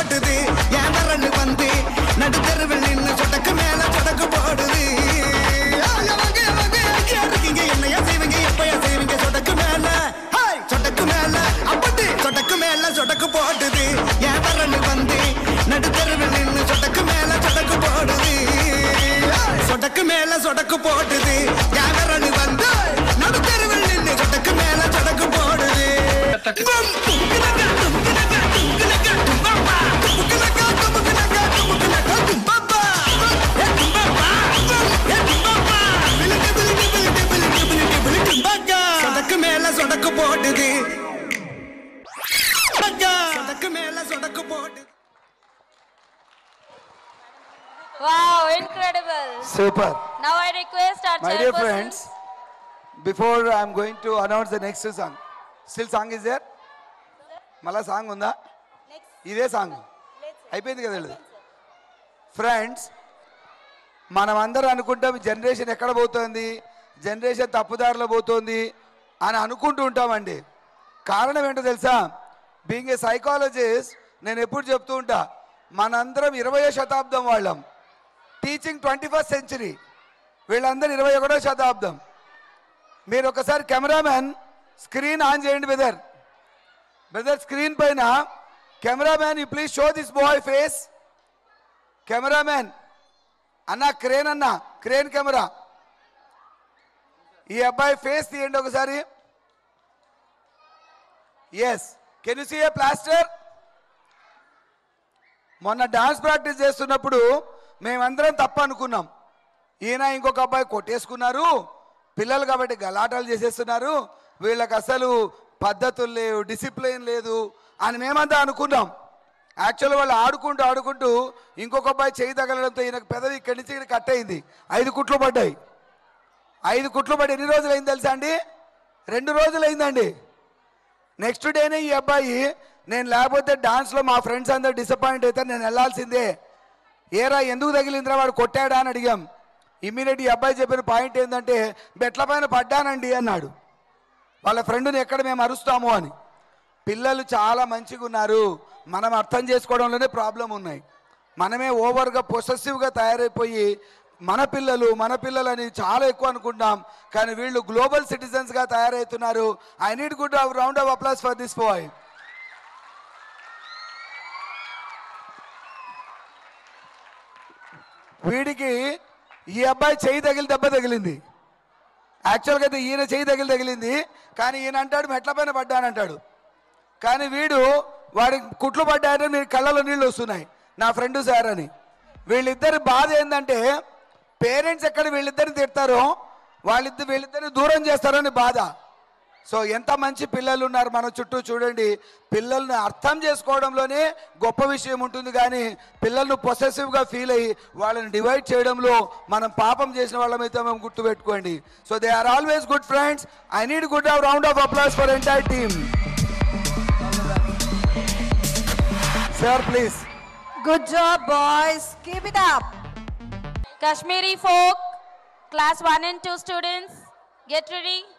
போடுது என் வரன்னு வந்து நடுத்தருவில் நின்னு சொடக்கு மேல சொடக்கு போடுது ஆய வாங்க, வாங்க, எங்கேயா இருக்கீங்க? என்னையா செய்வீங்க? எப்பயா செய்வீங்க? சொடக்கு மேல, ஹாய், சொடக்கு மேல, அப்படி சொடக்கு மேல சொடக்கு போடுது என் வரன்னு வந்து நடுத்தருவில் நின்னு சொடக்கு மேல சொடக்கு போடுது ஹாய், சொடக்கு மேல சொடக்கு போடுது என் வரன்னு வந்து நடுத்தருவில் நின்னு சொடக்கு மேல சொடக்கு போடுது பம், தும்குனகா, தும்குனகா, தும்குனகா, தும்பப்பா. தும்குனகா, தும்குனகா, தும்குனகா, தும்பப்பா. ஏ, தும்பப்பா. ஏ, தும்பப்பா. விழுகு, விழுகு, விழுகு, விழுகு, விழுகு, விழுகு, தும்பக்கா. சொடக்கு மேல சொடக்கு போடுது தும்பக்கா. சொடக்கு மேல சொடக்கு போடுது Wow, incredible. Super. Now I request our My dear chairperson. friends, before I'm going to announce the next song, still song is there? మళ్ళా సాంగ్ ఉందా ఇదే సాంగ్ అయిపోయింది కదా వీళ్ళది ఫ్రెండ్స్ మనం అందరం అనుకుంటాం జనరేషన్ ఎక్కడ పోతుంది జనరేషన్ తప్పుదారిలో పోతుంది అని అనుకుంటూ ఉంటామండి కారణం ఏంటో తెలుసా బీయింగ్ ఏ సైకాలజిస్ట్ నేను ఎప్పుడు చెప్తూ ఉంటా మనందరం ఇరవయో శతాబ్దం వాళ్ళం టీచింగ్ ట్వంటీ ఫస్ట్ సెంచరీ వీళ్ళందరూ ఇరవై ఒకటో శతాబ్దం మీరు ఒకసారి కెమెరామ్యాన్ స్క్రీన్ ఆన్ చేయండి బ్రదర్ బ్రదర్ స్క్రీన్ పైన cameraman you please show this boy face cameraman అన్న క్రేన్ అన్న క్రేన్ కెమెరా ఈ అబ్బాయి ఫేస్ తీయండి ఒకసారి yes can you see a plaster మొన్న డాన్స్ ప్రాక్టీస్ చేస్తున్నప్పుడు మేమందరం తప్పు అనుకున్నాం ఈయన ఇంకొక అబ్బాయి కొట్టేసుకున్నారు పిల్లలు కాబట్టి గలాటాలు చేసేస్తున్నారు వీళ్ళకి అసలు పద్ధతులు లేవు డిసిప్లిన్ లేదు అని మేమంతా అనుకున్నాం యాక్చువల్ వాళ్ళు ఆడుకుంటూ ఆడుకుంటూ ఇంకొక అబ్బాయి చేయి తగలడంతో ఈయనకు పెదవి ఇక్కడి నుంచి ఇక్కడ కట్ అయింది ఐదు కుట్లు పడ్డాయి ఐదు కుట్లు పడి ఎన్ని రోజులు అయింది తెలుసా అండి రెండు రోజులు అయిందండి నెక్స్ట్ డేనే ఈ అబ్బాయి నేను లేకపోతే డాన్స్లో మా ఫ్రెండ్స్ అందరు డిసప్పాయింట్ అయితే నేను వెళ్ళాల్సిందే ఏరా ఎందుకు తగిలిందిరా వాడు కొట్టాడా అని అడిగాం ఇమ్మీడియట్ ఈ అబ్బాయి చెప్పిన పాయింట్ ఏంటంటే బెట్ల పైన పడ్డానండి అన్నాడు వాళ్ళ ఫ్రెండ్ని ఎక్కడ మేము అరుస్తాము అని పిల్లలు చాలా మంచిగా ఉన్నారు మనం అర్థం చేసుకోవడంలోనే ప్రాబ్లం ఉన్నాయి మనమే ఓవర్గా పొసెసివ్గా తయారైపోయి మన పిల్లలు మన పిల్లలని చాలా ఎక్కువ అనుకుంటాం కానీ వీళ్ళు గ్లోబల్ సిటిజన్స్గా తయారవుతున్నారు I need good round of applause for this boy వీడికి ఈ అబ్బాయి చేయి తగిలి దెబ్బ తగిలింది యాక్చువల్గా అయితే ఈయన చేయి తగిలి తగిలింది కానీ ఈయన అంటాడు మెట్ల పైన పడ్డానంటాడు కానీ వీడు వాడి కుట్లు పడ్డారని మీ కళ్ళలో నీళ్ళు వస్తున్నాయి నా ఫ్రెండ్ సార్ అని వీళ్ళిద్దరి బాధ ఏంటంటే పేరెంట్స్ ఎక్కడ వీళ్ళిద్దరిని తిడతారో వాళ్ళిద్దరు వీళ్ళిద్దరిని దూరం చేస్తారని బాధ సో ఎంత మంచి పిల్లలు ఉన్నారు మన చుట్టూ చూడండి పిల్లల్ని అర్థం చేసుకోవడంలోనే గొప్ప విషయం ఉంటుంది కానీ పిల్లలను పొసెసివ్గా ఫీల్ అయ్యి వాళ్ళని డివైడ్ చేయడంలో మనం పాపం చేసిన వాళ్ళమైతే మేము గుర్తుపెట్టుకోండి so they are always good friends I need good round of applause for entire team sir please Good job, boys. Keep it up. Kashmiri folk, class 1 and 2 students, get ready.